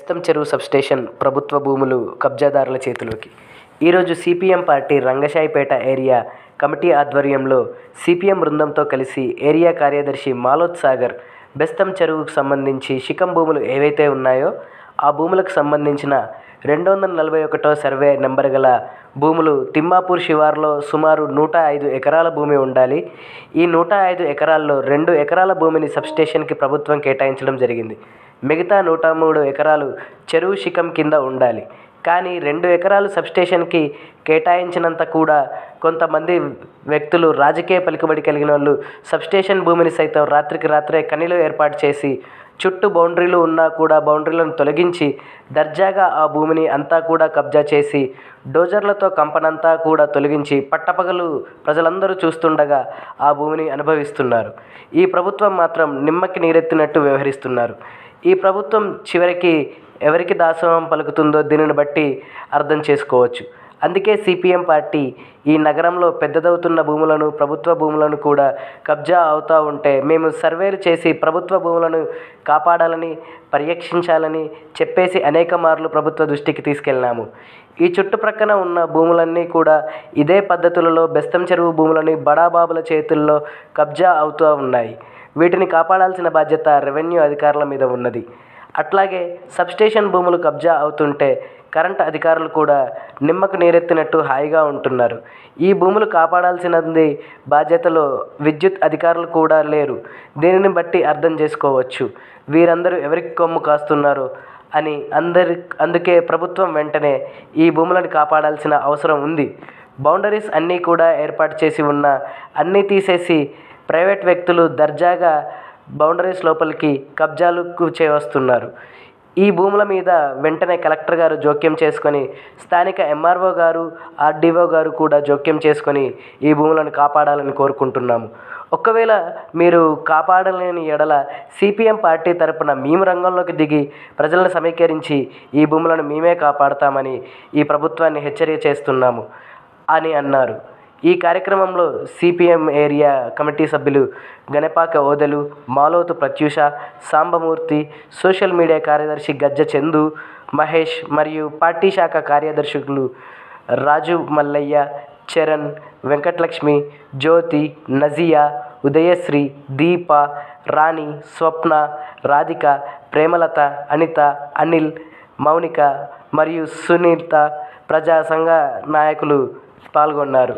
బెస్తం చెరువు సబ్స్టేషన్ ప్రభుత్వ భూములు కబ్జాదారుల చేతిలోకి ఈరోజు CPM party Rangasaipet area committee ఆధ్వర్యంలో సిపిఎం బృందంతో కలిసి ఏరియా కార్యదర్శి మాలోత్ సాగర్ బెస్తం చెరువుకు సంబంధించి శిఖం భూములు ఏవైతే ఉన్నాయో ఆ భూములకు సంబంధించిన రెండు వందల నలభై ఒకటో సర్వే నెంబర్ గల భూములు తిమ్మాపూర్ శివార్లో సుమారు నూట ఐదు ఎకరాల భూమి ఉండాలి ఈ నూట ఐదు ఎకరాల్లో రెండు ఎకరాల భూమిని సబ్స్టేషన్కి ప్రభుత్వం కేటాయించడం జరిగింది మిగతా నూట మూడు ఎకరాలు చెరువు శిఖం కింద ఉండాలి కానీ రెండు ఎకరాలు సబ్స్టేషన్కి కేటాయించినంత కూడా కొంతమంది వ్యక్తులు రాజకీయ పలుకుబడి కలిగిన వాళ్ళు సబ్స్టేషన్ భూమిని సైతం రాత్రికి రాత్రే కనిలో ఏర్పాటు చేసి చుట్టూ బౌండరీలు ఉన్నా కూడా బౌండరీలను తొలగించి దర్జాగా ఆ భూమిని అంతా కూడా కబ్జా చేసి డోజర్లతో కంపనంతా కూడా తొలగించి పట్టపగలు ప్రజలందరూ చూస్తుండగా ఆ భూమిని అనుభవిస్తున్నారు ఈ ప్రభుత్వం మాత్రం నిమ్మకి నీరెత్తినట్టు వ్యవహరిస్తున్నారు ఈ ప్రభుత్వం చివరికి ఎవరికి దాసోహం పలుకుతుందో దీనిని బట్టి అర్థం చేసుకోవచ్చు అందుకే సిపిఎం పార్టీ ఈ నగరంలో పెద్దదవుతున్న భూములను ప్రభుత్వ భూములను కూడా కబ్జా అవుతూ ఉంటే మేము సర్వేలు చేసి ప్రభుత్వ భూములను కాపాడాలని పర్యవేక్షించాలని చెప్పేసి అనేక మార్లు ప్రభుత్వ దృష్టికి తీసుకెళ్ళాము ఈ చుట్టుప్రక్కన ఉన్న భూములన్నీ కూడా ఇదే పద్ధతులలో బెస్తం చెరువు భూములని బడాబాబుల చేతుల్లో కబ్జా అవుతూ ఉన్నాయి వీటిని కాపాడాల్సిన బాధ్యత రెవెన్యూ అధికారుల మీద ఉన్నది అట్లాగే సబ్స్టేషన్ భూములు కబ్జా అవుతుంటే కరెంట్ అధికారులు కూడా నిమ్మకు నీరెత్తినట్టు హాయిగా ఉంటున్నారు ఈ భూములు కాపాడాల్సినది బాధ్యతలో విద్యుత్ అధికారులు కూడా లేరు దీనిని బట్టి అర్థం చేసుకోవచ్చు వీరందరూ ఎవరికి కొమ్ము కాస్తున్నారు అని అందరి అందుకే ప్రభుత్వం వెంటనే ఈ భూములను కాపాడాల్సిన అవసరం ఉంది బౌండరీస్ అన్నీ కూడా ఏర్పాటు చేసి ఉన్న అన్నీ తీసేసి ప్రైవేట్ వ్యక్తులు దర్జాగా బౌండరీస్ లోపలికి కబ్జాలకు చేయవస్తున్నారు ఈ భూముల మీద వెంటనే కలెక్టర్ గారు జోక్యం చేసుకొని స్థానిక ఎంఆర్ఓ గారు ఆర్డీఓ గారు కూడా జోక్యం చేసుకొని ఈ భూములను కాపాడాలని కోరుకుంటున్నాము ఒకవేళ మీరు కాపాడలేని ఎడల సిపిఎం పార్టీ తరపున మేము రంగంలోకి దిగి ప్రజలను సమీకరించి ఈ భూములను మేమే కాపాడతామని ఈ ప్రభుత్వాన్ని హెచ్చరిక చేస్తున్నాము అని అన్నారు ఈ కార్యక్రమంలో సిపిఎం ఏరియా కమిటీ సభ్యులు గణపాక ఓదెలు మాలోతు ప్రత్యూష సాంబమూర్తి సోషల్ మీడియా కార్యదర్శి గజ్జ చందు మహేష్ మరియు పార్టీ శాఖ కార్యదర్శులు రాజు మల్లయ్య చరణ్ వెంకటలక్ష్మి జ్యోతి నజియా ఉదయశ్రీ దీప రాణి స్వప్న రాధిక ప్రేమలత అనిత అనిల్ మౌనిక మరియు సునీత ప్రజా సంఘ నాయకులు పాల్గొన్నారు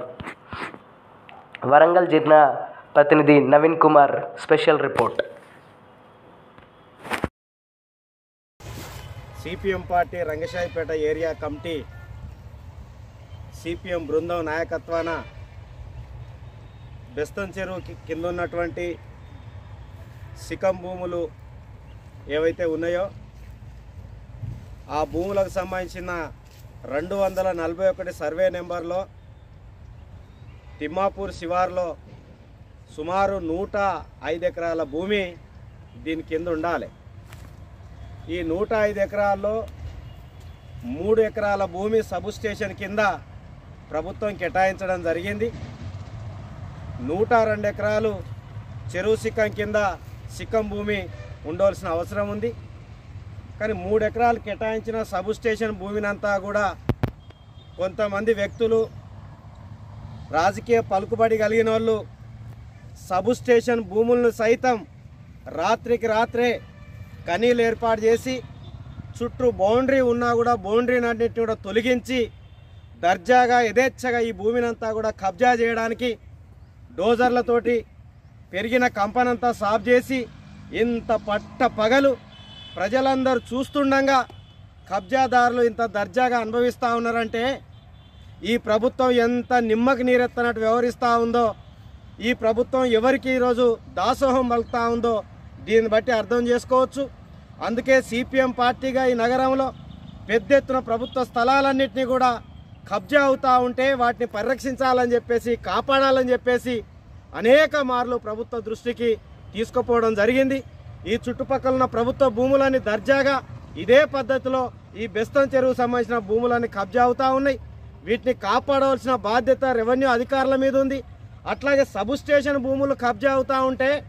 వరంగల్ జిల్లా ప్రతినిధి Naveen Kumar special report CPM party Rangasaipet area committee CPM బృందం నాయకత్వాన బెస్తం చెరువు కి- కింద ఉన్నటువంటి సికం భూములు ఏవైతే ఉన్నాయో ఆ భూములకు సంబంధించిన రెండు వందల నలభై ఒకటి సర్వే నెంబర్లో తిమ్మాపూర్ శివార్లో సుమారు నూట ఐదు ఎకరాల భూమి దీని కింద ఉండాలి ఈ నూట ఐదు ఎకరాల్లో మూడు ఎకరాల భూమి సబ్ స్టేషన్ కింద ప్రభుత్వం కేటాయించడం జరిగింది నూట రెండు ఎకరాలు చెరువు సిక్కం కింద సిక్కం భూమి ఉండవలసిన అవసరం ఉంది కానీ మూడు ఎకరాలు కేటాయించిన సబ్ స్టేషన్ భూమినంతా కూడా కొంతమంది వ్యక్తులు రాజకీయ పలుకుబడి కలిగిన వాళ్ళు సబ్ స్టేషన్ భూములను సైతం రాత్రికి రాత్రే కనీలు ఏర్పాటు చేసి చుట్టూ బౌండరీ ఉన్నా కూడా బౌండరీని అన్నింటిని కూడా తొలగించి దర్జాగా యథేచ్ఛగా ఈ భూమినంతా కూడా కబ్జా చేయడానికి డోజర్లతోటి పెరిగిన కంపనంతా సాఫ్ చేసి ఇంత పట్ట పగలు ప్రజలందరూ చూస్తుండగా కబ్జాదారులు ఇంత దర్జాగా అనుభవిస్తూ ఉన్నారంటే ఈ ప్రభుత్వం ఎంత నిమ్మకి నీరెత్తనట్టు వ్యవహరిస్తూ ఉందో ఈ ప్రభుత్వం ఎవరికి ఈరోజు దాసోహం పలుకుతా ఉందో దీన్ని బట్టి అర్థం చేసుకోవచ్చు అందుకే సిపిఎం పార్టీగా ఈ నగరంలో పెద్ద ఎత్తున ప్రభుత్వ స్థలాలన్నింటినీ కూడా కబ్జా అవుతూ ఉంటే వాటిని పరిరక్షించాలని చెప్పేసి కాపాడాలని చెప్పేసి అనేక మార్లు ప్రభుత్వ దృష్టికి తీసుకుపోవడం జరిగింది ఈ చుట్టుపక్కల ఉన్న ప్రభుత్వ భూములన్నీ దర్జాగా ఇదే పద్ధతిలో ఈ బెస్తం చెరువు సంబంధించిన భూములన్నీ కబ్జా అవుతూ ఉన్నాయి వీటిని కాపాడవలసిన బాధ్యత రెవెన్యూ అధికారుల మీద ఉంది అట్లాగే సబ్ స్టేషన్ భూములు కబ్జా అవుతూ ఉంటే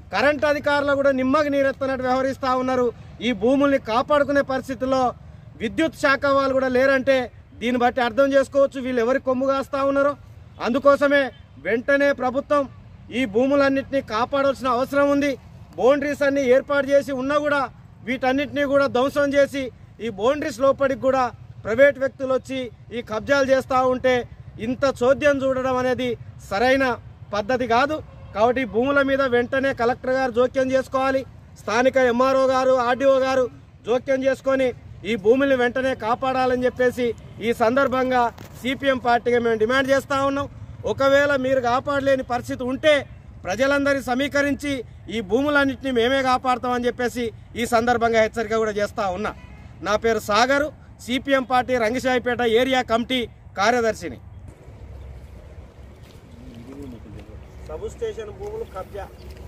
కరెంట్ అధికారులు కూడా నిమ్మకి నీరెత్తనట్టు వ్యవహరిస్తూ ఉన్నారు ఈ భూముల్ని కాపాడుకునే పరిస్థితుల్లో విద్యుత్ శాఖ వాళ్ళు కూడా లేరంటే దీన్ని బట్టి అర్థం చేసుకోవచ్చు వీళ్ళు ఎవరి కొమ్ము కాస్తా ఉన్నారో అందుకోసమే వెంటనే ప్రభుత్వం ఈ భూములన్నింటినీ కాపాడాల్సిన అవసరం ఉంది బౌండరీస్ అన్ని ఏర్పాటు చేసి ఉన్నా కూడా వీటన్నిటినీ కూడా ధ్వంసం చేసి ఈ బౌండరీస్ లోపలికి కూడా ప్రైవేట్ వ్యక్తులు వచ్చి ఈ కబ్జాలు చేస్తూ ఉంటే ఇంత చోద్యం చూడడం అనేది సరైన పద్ధతి కాదు కాబట్టి ఈ భూముల మీద వెంటనే కలెక్టర్ గారు జోక్యం చేసుకోవాలి స్థానిక ఎంఆర్ఓ గారు ఆర్డీఓ గారు జోక్యం చేసుకొని ఈ భూమిని వెంటనే కాపాడాలని చెప్పేసి ఈ సందర్భంగా సిపిఎం పార్టీగా మేము డిమాండ్ చేస్తూ ఉన్నాం ఒకవేళ మీరు కాపాడలేని పరిస్థితి ఉంటే ప్రజలందరినీ సమీకరించి ఈ భూములన్నింటినీ మేమే కాపాడుతామని చెప్పేసి ఈ సందర్భంగా హెచ్చరిక కూడా చేస్తూ ఉన్నా నా పేరు Sagar CPM party Rangasaipet area committee కార్యదర్శిని సబ్ స్టేషన్ భూములు కబ్జా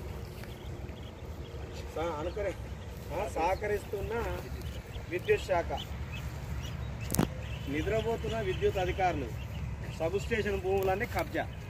సా- అనుకరే ఆ, సహకరిస్తున్న విద్యుత్ శాఖ నిద్రపోతున్న విద్యుత్ అధికారులు సబ్ స్టేషన్ భూములన్నీ కబ్జా